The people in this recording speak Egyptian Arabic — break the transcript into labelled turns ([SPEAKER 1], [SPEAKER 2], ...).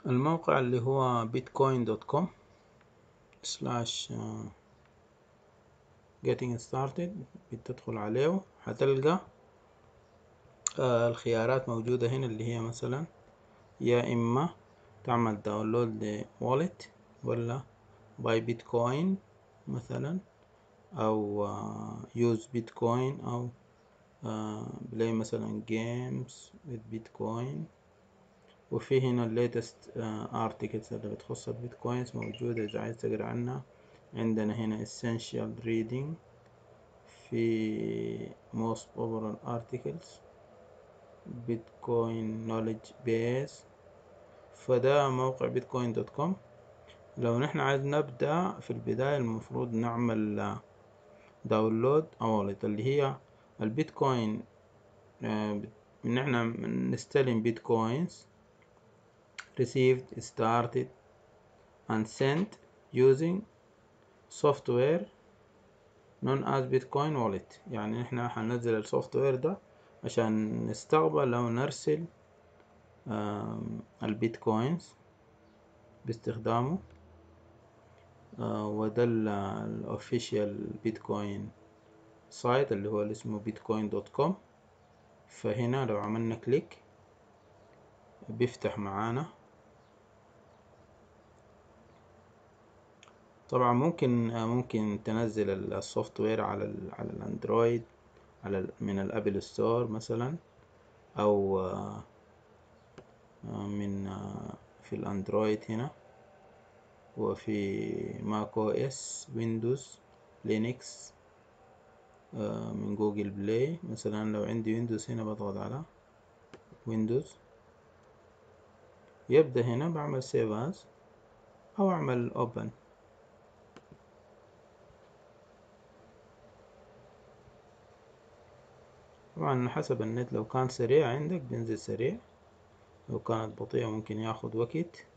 [SPEAKER 1] الموقع اللي هو bitcoin دوت كوم سلاش getting started بتدخل عليه هتلقى آه، الخيارات موجودة هنا اللي هي مثلا يا إما تعمل داونلود لوالت ولا باي بيتكوين مثلا أو يوز بيتكوين أو بلاي مثلا جيمز بيتكوين وفي هنا الليتست ارتكلز اللي بتخص البيتكوينز موجودة إذا عايز تقرا عنها عندنا هنا essential reading في most popular articles bitcoin knowledge base فده موقع بيتكوين دوت كوم لو نحن عايز نبدأ في البداية المفروض نعمل داونلود أولت اللي هي البيتكوين ان احنا نستلم بيتكوينز received started and sent using software known as bitcoin wallet يعني احنا هننزل السوفت وير ده عشان نستقبل او نرسل البيتكوينز باستخدامه وده الاوفيشال بيتكوين سايت اللي هو اللي اسمه بيتكوين دوت كوم فهنا لو عملنا كليك بيفتح معانا طبعا ممكن ممكن تنزل السوفت وير على ال على الاندرويد على من الابل ستور مثلا او من في الاندرويد هنا وفي ماك او اس ويندوز لينكس من جوجل بلاي مثلا لو عندي ويندوز هنا بضغط على ويندوز يبدأ هنا بعمل سيف از او اعمل اوبن طبعا حسب النت لو كان سريع عندك بينزل سريع لو كانت بطيئة ممكن ياخد وقت